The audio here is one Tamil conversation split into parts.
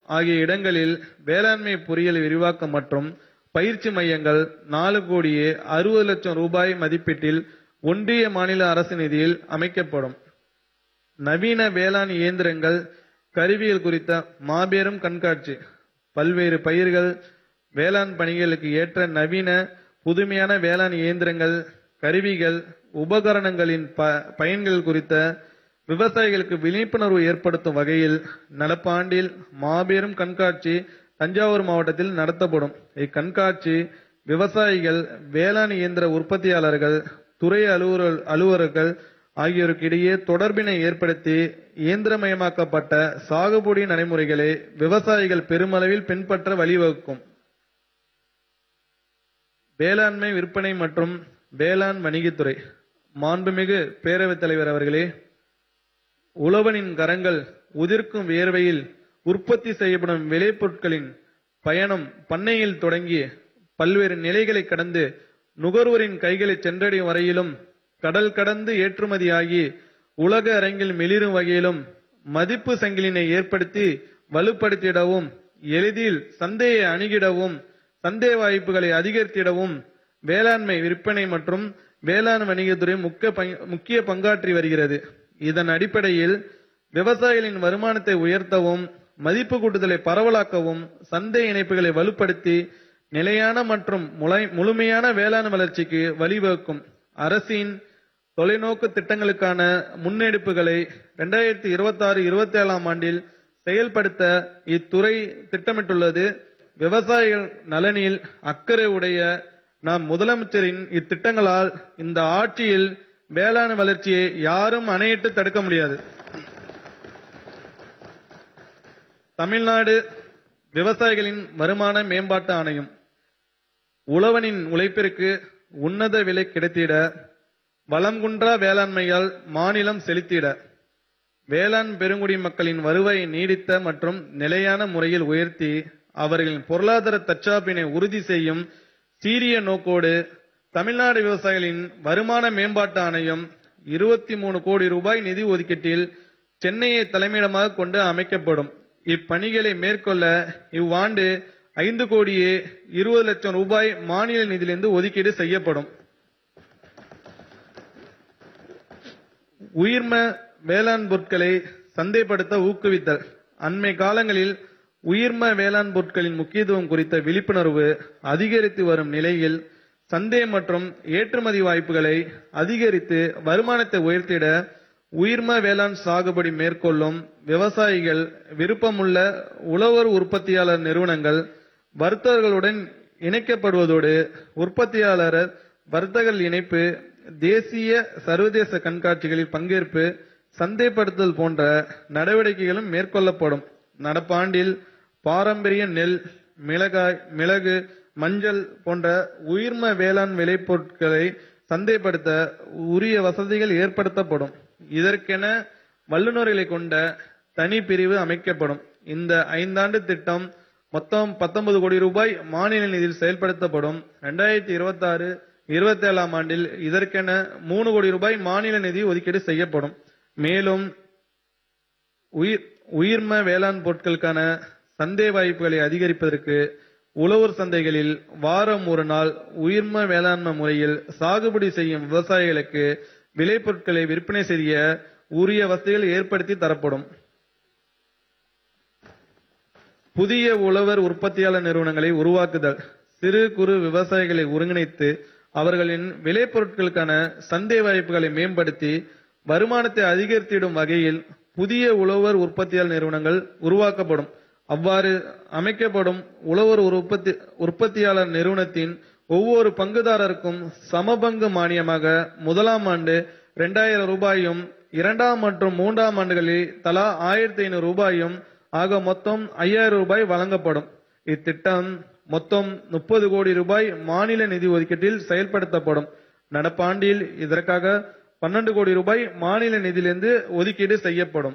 ஆகிய இடங்களில் வேளாண்மை பொறியியல் விரிவாக்கம் மற்றும் பயிற்சி மையங்கள் நாலு கோடியே அறுபது லட்சம் ரூபாய் மதிப்பீட்டில் ஒன்றிய மாநில அரசு நிதியில் அமைக்கப்படும் நவீன வேளாண் இயந்திரங்கள் கருவிகள் குறித்த மாபெரும் கண்காட்சி பல்வேறு பயிர்கள் வேளாண் பணிகளுக்கு ஏற்ற நவீன புதுமையான வேளாண் இயந்திரங்கள் கருவிகள் உபகரணங்களின் ப பயன்கள் குறித்த விவசாயிகளுக்கு விழிப்புணர்வு ஏற்படுத்தும் வகையில் நடப்பாண்டில் மாபெரும் கண்காட்சி தஞ்சாவூர் மாவட்டத்தில் நடத்தப்படும் இக்கண்காட்சி விவசாயிகள் வேளாண் இயந்திர உற்பத்தியாளர்கள் துறை அலுவலர் அலுவலர்கள் ஆகியோருக்கு இடையே தொடர்பினை ஏற்படுத்தி இயந்திரமயமாக்கப்பட்ட சாகுபடி நடைமுறைகளை விவசாயிகள் பெருமளவில் பின்பற்ற வழிவகுக்கும் வேளாண்மை விற்பனை மற்றும் வேளாண் வணிகத்துறை மாண்புமிகு பேரவைத் தலைவர் அவர்களே உழவனின் கரங்கள் உதிர்க்கும் வியர்வையில் உற்பத்தி செய்யப்படும் விளைபொருட்களின் பயணம் பண்ணையில் தொடங்கி பல்வேறு நிலைகளை கடந்து நுகர்வோரின் கைகளை சென்றடையும் வரையிலும் கடல் கடந்து ஏற்றுமதியாகி உலக அரங்கில் மிளிரும் வகையிலும் மதிப்பு சங்கிலினை ஏற்படுத்தி வலுப்படுத்திடவும் எளிதில் சந்தையை அணுகிடவும் சந்தை வாய்ப்புகளை அதிகரித்திடவும் வேளாண்மை விற்பனை மற்றும் வேளாண் வணிகத்துறை முக்கிய பங்கு- முக்கிய பங்காற்றி வருகிறது இதன் அடிப்படையில் விவசாயிகளின் வருமானத்தை உயர்த்தவும் மதிப்பு கூட்டுதலை பரவலாக்கவும் சந்தை இணைப்புகளை வலுப்படுத்தி நிலையான மற்றும் முளை- முழுமையான வேளாண் வளர்ச்சிக்கு வழிவகுக்கும் அரசின் தொலைநோக்கு திட்டங்களுக்கான முன்னெடுப்புகளை இரண்டாயிரத்தி இருபத்தி ஆறு இருபத்தி ஏழாம் ஆண்டில் செயல்படுத்த இத்துறை திட்டமிட்டுள்ளது விவசாயிகள் நலனில் அக்கறை உடைய நாம் முதலமைச்சரின் இத்திட்டங்களால் இந்த ஆட்சியில் வேளாண் வளர்ச்சியை யாரும் அணையிட்டு தடுக்க முடியாது தமிழ்நாடு விவசாயிகளின் வருமான மேம்பாட்டு ஆணையம் உழவனின் உழைப்பிற்கு உன்னத விலை கிடைத்திட வளங்குன்றா வேளாண்மையால் மாநிலம் செழித்திட வேளாண் பெருங்குடி மக்களின் வருவாயை நீடித்த மற்றும் நிலையான முறையில் உயர்த்தி அவர்களின் பொருளாதார தற்சார்பினை உறுதி செய்யும் சீரிய நோக்கோடு தமிழ்நாடு விவசாயிகளின் வருமான மேம்பாட்டு ஆணையம் இருபத்தி மூணு கோடி ரூபாய் நிதி ஒதுக்கீட்டில் சென்னையை தலைமையிடமாக கொண்டு அமைக்கப்படும் இப்பணிகளை மேற்கொள்ள இவ்வாண்டு ஐந்து கோடியே இருபது லட்சம் ரூபாய் மாநில நிதியிலிருந்து ஒதுக்கீடு செய்யப்படும் உயிர்ம வேளாண் பொருட்களை சந்தைப்படுத்த ஊக்குவித்தல் அண்மை காலங்களில் உயிர்ம வேளாண் பொருட்களின் முக்கியத்துவம் குறித்த விழிப்புணர்வு அதிகரித்து வரும் நிலையில் சந்தை மற்றும் ஏற்றுமதி வாய்ப்புகளை அதிகரித்து வருமானத்தை உயர்த்திட உயிர்ம வேளாண் சாகுபடி மேற்கொள்ளும் விவசாயிகள் விருப்பமுள்ள உழவர் உற்பத்தியாளர் நிறுவனங்கள் வர்த்தகர்களுடன் இணைக்கப்படுவதோடு உற்பத்தியாளர் வர்த்தகர்கள் இணைப்பு தேசிய சர்வதேச கண்காட்சிகளில் பங்கேற்பு சந்தைப்படுத்துதல் போன்ற நடவடிக்கைகளும் மேற்கொள்ளப்படும் நடப்பாண்டில் பாரம்பரிய நெல் மிளகாய் மிளகு மஞ்சள் போன்ற உயிர்ம வேளாண் விளைபொருட்களை சந்தைப்படுத்த உரிய வசதிகள் ஏற்படுத்தப்படும் இதற்கென வல்லுநர்களை கொண்ட தனி பிரிவு அமைக்கப்படும் இந்த ஐந்தாண்டு திட்டம் மொத்தம் 19 கோடி ரூபாய் மாநில நிதியில் செயல்படுத்தப்படும் ரெண்டாயிரத்தி இருபத்தி ஆறு இருபத்தி ஏழாம் ஆண்டில் இதற்கென மூணு கோடி ரூபாய் மாநில நிதி ஒதுக்கீடு செய்யப்படும் மேலும் உயிர் உயிர்ம வேளாண் பொருட்களுக்கான சந்தை வாய்ப்புகளை அதிகரிப்பதற்கு உழவர் சந்தைகளில் வாரம் ஒரு நாள் உயிர்ம வேளாண்மை முறையில் சாகுபடி செய்யும் விவசாயிகளுக்கு விளைபொருட்களை விற்பனை செய்ய உரிய வசதிகள் ஏற்படுத்தி தரப்படும் புதிய உழவர் உற்பத்தியாளர் நிறுவனங்களை உருவாக்குதல் சிறு குறு விவசாயிகளை ஒருங்கிணைத்து அவர்களின் விளைபொருட்களுக்கான சந்தை வாய்ப்புகளை மேம்படுத்தி வருமானத்தை அதிகரித்திடும் வகையில் புதிய உழவர் உற்பத்தியாளர் நிறுவனங்கள் உருவாக்கப்படும் அவ்வாறு அமைக்கப்படும் உழவர் உற்பத்தி உற்பத்தியாளர் நிறுவனத்தின் ஒவ்வொரு பங்குதாரருக்கும் சமபங்கு மானியமாக முதலாம் ஆண்டு இரண்டாயிரம் ரூபாயும் இரண்டாம் மற்றும் மூன்றாம் ஆண்டுகளில் தலா ஆயிரத்தி ஐநூறு ரூபாயும் ஆக மொத்தம் ஐயாயிரம் ரூபாய் வழங்கப்படும் இத்திட்டம் மொத்தம் முப்பது கோடி ரூபாய் மாநில நிதி ஒதுக்கீட்டில் செயல்படுத்தப்படும் நடப்பாண்டில் இதற்காக பன்னெண்டு கோடி ரூபாய் மாநில நிதியிலிருந்து ஒதுக்கீடு செய்யப்படும்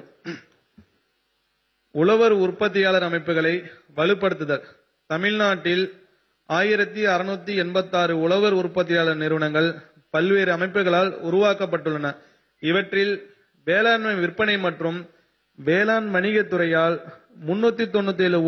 உழவர் உற்பத்தியாளர் அமைப்புகளை வலுப்படுத்துதல் தமிழ்நாட்டில் ஆயிரத்தி அறுநூத்தி எண்பத்தாறு உழவர் உற்பத்தியாளர் நிறுவனங்கள் பல்வேறு அமைப்புகளால் உருவாக்கப்பட்டுள்ளன இவற்றில் வேளாண்மை விற்பனை மற்றும் வேளாண் வணிகத்துறையால் முன்னூத்தி தொண்ணூத்தி ஏழு